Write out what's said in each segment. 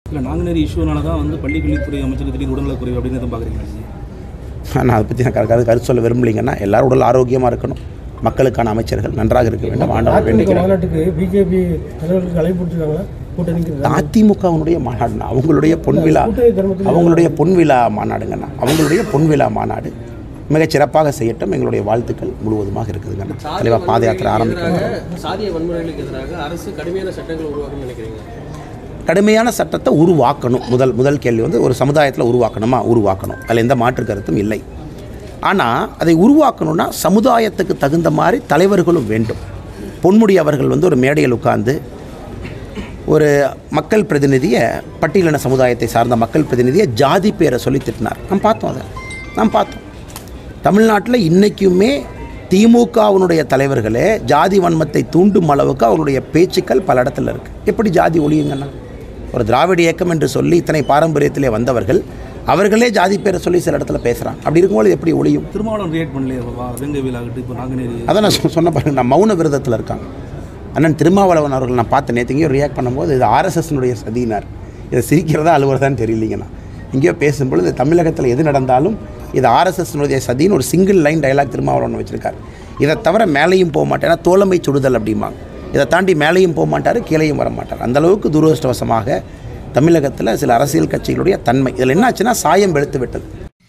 இல்லை நாங்குநேரி இஷ்யூனால தான் வந்து பள்ளிக்கல்வித்துறை அமைச்சருக்கு திடீர் உடல்நலக்குறைவு அப்படின்னு எதுவும் பார்க்குறீங்களா நான் அதை பற்றி நான் கரு கருத்து சொல்ல விரும்பலைங்கன்னா எல்லாரும் உடல் ஆரோக்கியமாக இருக்கணும் மக்களுக்கான அமைச்சர்கள் நன்றாக இருக்க வேண்டும் ஆண்டவன் அதிமுக வேண்டிக்கிறேன் மாநாட்டுக்கு பிஜேபி தலைவர்களுக்கு அழைப்பு கொடுத்துருக்காங்களா கூட்டணிக்கு அதிமுகவினுடைய மாநாடுண்ணா அவங்களுடைய பொன்விழா கூட்டணி தர்மத்தில் அவங்களுடைய பொன்விழா மாநாடுங்கண்ணா அவங்களுடைய பொன்விழா மாநாடு மிகச் சிறப்பாக செய்யட்டும் எங்களுடைய வாழ்த்துக்கள் முழுவதுமாக இருக்குதுங்கண்ணா தெளிவாக பாத யாத்திரை ஆரம்பிக்கணும் எதிராக சாதிய வன்முறைகளுக்கு எதிராக அரசு கடுமையான சட்டங்களை உருவாக்கணும்னு நினைக்கிறீங்க கடுமையான சட்டத்தை உருவாக்கணும் முதல் முதல் கேள்வி வந்து ஒரு சமுதாயத்தில் உருவாக்கணுமா உருவாக்கணும் அதில் எந்த மாற்று கருத்தும் இல்லை ஆனால் அதை உருவாக்கணும்னா சமுதாயத்துக்கு தகுந்த மாதிரி தலைவர்களும் வேண்டும் பொன்முடி அவர்கள் வந்து ஒரு மேடையில் உட்கார்ந்து ஒரு மக்கள் பிரதிநிதியை பட்டியலின சமுதாயத்தை சார்ந்த மக்கள் பிரதிநிதியை ஜாதி பேரை சொல்லி திட்டினார் நாம் பார்த்தோம் அதை நாம் பார்த்தோம் தமிழ்நாட்டில் இன்றைக்குமே திமுகவினுடைய தலைவர்களே ஜாதி வன்மத்தை தூண்டும் அளவுக்கு அவருடைய பேச்சுக்கள் பல இடத்துல இருக்குது எப்படி ஜாதி ஒழியுங்கண்ணா ஒரு திராவிட இயக்கம் என்று சொல்லி இத்தனை பாரம்பரியத்திலே வந்தவர்கள் அவர்களே ஜாதி பேரை சொல்லி சில இடத்துல பேசுகிறாங்க அப்படி இருக்கும்போது எப்படி ஒழியும் திருமாவளவன் ரியாக்ட் பண்ணலையே வா வெங்கவில் ஆகட்டும் இப்போ நாங்குநேரி அதான் நான் சொ- சொன்ன பாருங்க நான் மௌன விரதத்தில் இருக்காங்க அண்ணன் திருமாவளவன் அவர்கள் நான் பார்த்தேன் நேற்று எங்கேயோ ரியாக்ட் பண்ணும்போது இது ஆர்எஸ்எஸ்னுடைய சதினார் இதை சிரிக்கிறதா அழுவுறதான்னு தெரியலீங்கண்ணா எங்கேயோ பேசும்பொழுது தமிழகத்தில் எது நடந்தாலும் இது ஆர்எஸ்எஸ்னுடைய சதின்னு ஒரு சிங்கிள் லைன் டயலாக் திருமாவளவன் வச்சிருக்கார் இதை தவிர மேலேயும் போக மாட்டேன் ஏன்னா தோழமை சுடுதல் அப்படிம்பாங்க இதை தாண்டி மேலேயும் போக மாட்டார் கீழேயும் வர மாட்டார் அந்த அளவுக்கு துரதிருஷ்டவசமாக தமிழகத்தில் சில அரசியல் கட்சிகளுடைய தன்மை இதில் என்னாச்சுன்னா சாயம் வெளுத்து விட்டது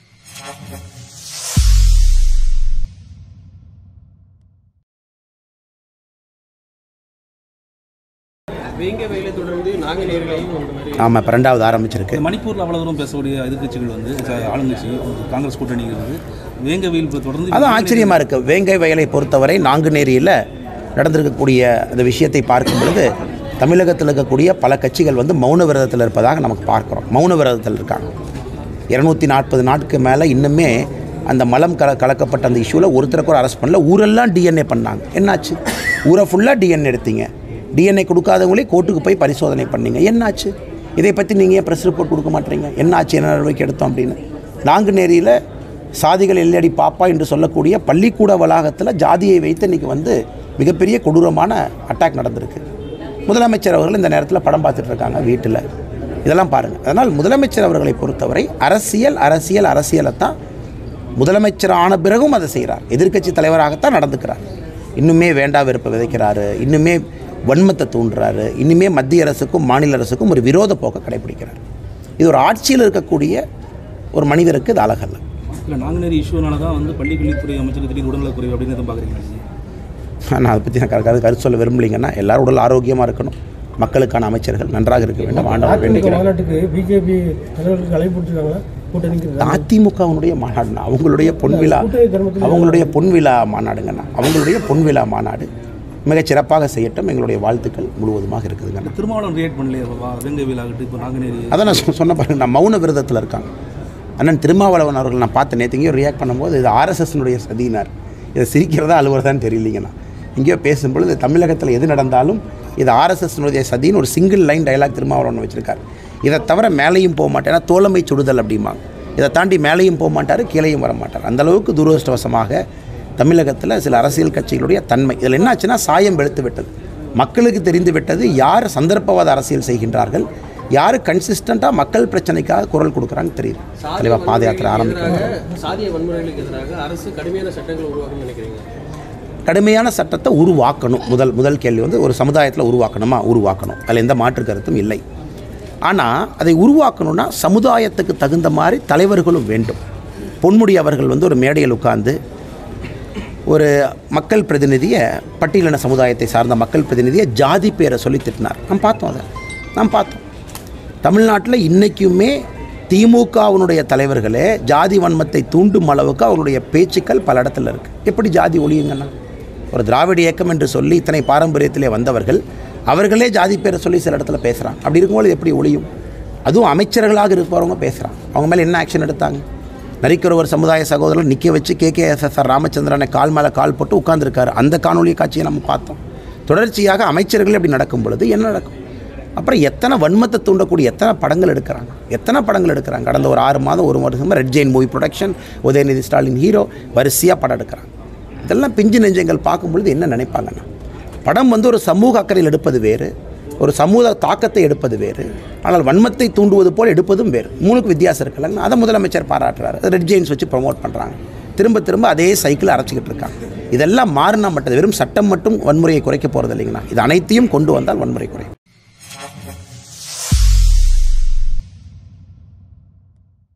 வேங்க வெயிலை தொடர்ந்து நாங்குநேரிலையும் இந்த மாதிரி ஆமாம் இப்போ ரெண்டாவது ஆரம்பிச்சிருக்கு இந்த மணிப்பூரில் அவ்வளோ தூரம் பேசக்கூடிய எதிர்க்கட்சிகள் வந்து ச- ஆளுங்கட்சி காங்கிரஸ் கூட்டணி இருக்குது வேங்கவில் இப்போ தொடர்ந்து அதான் ஆச்சரியமாக இருக்குது வேங்கை வயலை பொறுத்தவரை நாங்குநேரியில் நடந்திருக்கக்கூடிய அந்த விஷயத்தை பார்க்கும் பொழுது தமிழகத்தில் இருக்கக்கூடிய பல கட்சிகள் வந்து மௌன விரதத்தில் இருப்பதாக நமக்கு பார்க்குறோம் மௌன விரதத்தில் இருக்காங்க இரநூத்தி நாற்பது நாட்களுக்கு மேலே இன்னுமே அந்த மலம் கல கலக்கப்பட்ட அந்த இஷ்யூவில் ஒருத்தரை கூட அரெஸ்ட் பண்ணல ஊரெல்லாம் டிஎன்ஏ பண்ணாங்க என்னாச்சு ஊரை ஃபுல்லாக டிஎன்ஏ எடுத்தீங்க டிஎன்ஏ கொடுக்காதவங்களே கோர்ட்டுக்கு போய் பரிசோதனை பண்ணீங்க என்னாச்சு இதை பற்றி நீங்கள் ஏன் ப்ரெஸ் ரிப்போர்ட் கொடுக்க மாட்டீங்க என்னாச்சு என்ன நடவடிக்கை எடுத்தோம் அப்படின்னு நாங்குநேரியில் சாதிகள் எல்லடி பாப்பா என்று சொல்லக்கூடிய பள்ளிக்கூட வளாகத்தில் ஜாதியை வைத்து இன்றைக்கி வந்து மிகப்பெரிய கொடூரமான அட்டாக் நடந்திருக்கு முதலமைச்சர் அவர்கள் இந்த நேரத்தில் படம் பார்த்துட்டு இருக்காங்க வீட்டில் இதெல்லாம் பாருங்கள் அதனால் முதலமைச்சர் அவர்களை பொறுத்தவரை அரசியல் அரசியல் அரசியலை தான் முதலமைச்சர் ஆன பிறகும் அதை செய்கிறார் எதிர்க்கட்சி தலைவராகத்தான் நடந்துக்கிறார் இன்னுமே வேண்டா வெறுப்பை விதைக்கிறாரு இன்னுமே வன்மத்தை தூண்டுறாரு இன்னுமே மத்திய அரசுக்கும் மாநில அரசுக்கும் ஒரு விரோத போக்கை கடைபிடிக்கிறார் இது ஒரு ஆட்சியில் இருக்கக்கூடிய ஒரு மனிதருக்கு இது அழகல்ல இல்லை நாங்குநேரி இஷ்யூனால தான் வந்து பள்ளிக்கல்வித்துறை அமைச்சருக்கு திடீர் உடல்நலக்குறைவு அப்படின்னு எதுவும் பார்க்குறீங்களா நான் அதை பற்றி நான் கரு கரு- கருத்து சொல்ல விரும்பலைங்கன்னா எல்லாரும் உடல் ஆரோக்கியமாக இருக்கணும் மக்களுக்கான அமைச்சர்கள் நன்றாக இருக்க வேண்டும் ஆண்டவன் அதிமுக வேண்டிக்கிறேன் மாநாட்டுக்கு பிஜேபி தலைவர்களுக்கு அழைப்பு கொடுத்துருக்காங்களா கூட்டணிக்கு அதிமுகவினுடைய மாநாடுண்ணா அவங்களுடைய பொன்விழா கூட்டணி தர்மத்தில் அவங்களுடைய பொன்விழா மாநாடுங்கண்ணா அவங்களுடைய பொன்விழா மாநாடு மிகச் சிறப்பாக செய்யட்டும் எங்களுடைய வாழ்த்துக்கள் முழுவதுமாக இருக்குதுங்கண்ணா திருமாவளவன் ரியாக்ட் பண்ணலையே வா வெங்கவில் ஆகட்டும் இப்போ நாங்குநேரி அதான் நான் சொ- சொன்ன பாருங்க நான் மௌன விரதத்தில் இருக்காங்க அண்ணன் திருமாவளவன் அவர்கள் நான் பார்த்தேன் நேற்று எங்கேயோ ரியாக்ட் பண்ணும்போது இது ஆர்எஸ்எஸ்னுடைய சதினார் இதை சிரிக்கிறதா அழுவுறதான்னு தெரியலீங்கண்ணா எங்கேயோ பேசும்பொழுது தமிழகத்தில் எது நடந்தாலும் இது ஆர்எஸ்எஸ்னுடைய சதின்னு ஒரு சிங்கிள் லைன் டயலாக் திருமாவளவன் வச்சிருக்கார் இதை தவிர மேலேயும் போக மாட்டேன் ஏன்னா தோழமை சுடுதல் அப்படிம்பாங்க இதை தாண்டி மேலேயும் போக மாட்டார் கீழேயும் வர மாட்டார் அந்த அளவுக்கு துரதிருஷ்டவசமாக தமிழகத்தில் சில அரசியல் கட்சிகளுடைய தன்மை இதில் என்னாச்சுன்னா சாயம் வெளுத்து விட்டது மக்களுக்கு தெரிந்து விட்டது யார் சந்தர்ப்பவாத அரசியல் செய்கின்றார்கள் யார் கன்சிஸ்டண்ட்டாக மக்கள் பிரச்சனைக்காக குரல் கொடுக்குறான்னு தெரியுது தெளிவாக பாத யாத்திரை ஆரம்பிக்கணும் எதிராக சாதிய வன்முறைகளுக்கு எதிராக அரசு கடுமையான சட்டங்களை உருவாக்கணும்னு நினைக்கிறீங்க கடுமையான சட்டத்தை உருவாக்கணும் முதல் முதல் கேள்வி வந்து ஒரு சமுதாயத்தில் உருவாக்கணுமா உருவாக்கணும் அதில் எந்த மாற்று கருத்தும் இல்லை ஆனால் அதை உருவாக்கணும்னா சமுதாயத்துக்கு தகுந்த மாதிரி தலைவர்களும் வேண்டும் பொன்முடி அவர்கள் வந்து ஒரு மேடையில் உட்கார்ந்து ஒரு மக்கள் பிரதிநிதியை பட்டியலின சமுதாயத்தை சார்ந்த மக்கள் பிரதிநிதியை ஜாதி பேரை சொல்லி திட்டினார் நாம் பார்த்தோம் அதை நாம் பார்த்தோம் தமிழ்நாட்டில் இன்றைக்குமே திமுகவினுடைய தலைவர்களே ஜாதி வன்மத்தை தூண்டும் அளவுக்கு அவருடைய பேச்சுக்கள் பல இடத்துல இருக்குது எப்படி ஜாதி ஒழியுங்கண்ணா ஒரு திராவிட இயக்கம் என்று சொல்லி இத்தனை பாரம்பரியத்திலே வந்தவர்கள் அவர்களே ஜாதி பேரை சொல்லி சில இடத்துல பேசுகிறாங்க அப்படி இருக்கும்போது எப்படி ஒழியும் அதுவும் அமைச்சர்களாக இருப்பவங்க பேசுகிறாங்க அவங்க மேலே என்ன ஆக்ஷன் எடுத்தாங்க நரிக்கிறவர் சமுதாய சகோதரர் நிற்க வச்சு K K S S R ராமச்சந்திரனை கால் மேலே கால் போட்டு உட்கார்ந்திருக்காரு அந்த காணொலி காட்சியை நம்ம பார்த்தோம் தொடர்ச்சியாக அமைச்சர்கள் இப்படி நடக்கும் பொழுது என்ன நடக்கும் அப்புறம் எத்தனை வன்மத்தை தூண்டக்கூடிய எத்தனை படங்கள் எடுக்கிறாங்க எத்தனை படங்கள் எடுக்கிறாங்க கடந்த ஒரு ஆறு மாதம் ஒரு வருஷமாக red giant movie production Udhayanidhi Stalin hero வரிசையாக படம் எடுக்கிறாங்க இதெல்லாம் பிஞ்சு நெஞ்சங்கள் பார்க்கும் பொழுது என்ன நினைப்பாங்கன்னா படம் வந்து ஒரு சமூக அக்கறையில் எடுப்பது வேறு ஒரு சமூக தாக்கத்தை எடுப்பது வேறு ஆனால் வன்மத்தை தூண்டுவது போல் எடுப்பதும் வேறு மூணுக்கு வித்தியாசம் இருக்குல்லங்க அதை முதலமைச்சர் பாராட்டுறாரு ரெட் ஜெயின்ஸ் வச்சு ப்ரொமோட் பண்ணுறாங்க திரும்ப திரும்ப அதே சைக்கிள் அரைச்சிக்கிட்டு இருக்காங்க இதெல்லாம் மாறினா மட்டும் வெறும் சட்டம் மட்டும் வன்முறையை குறைக்க போகிறது இல்லைங்கண்ணா இது அனைத்தையும் கொண்டு வந்தால் வன்முறை குறையும்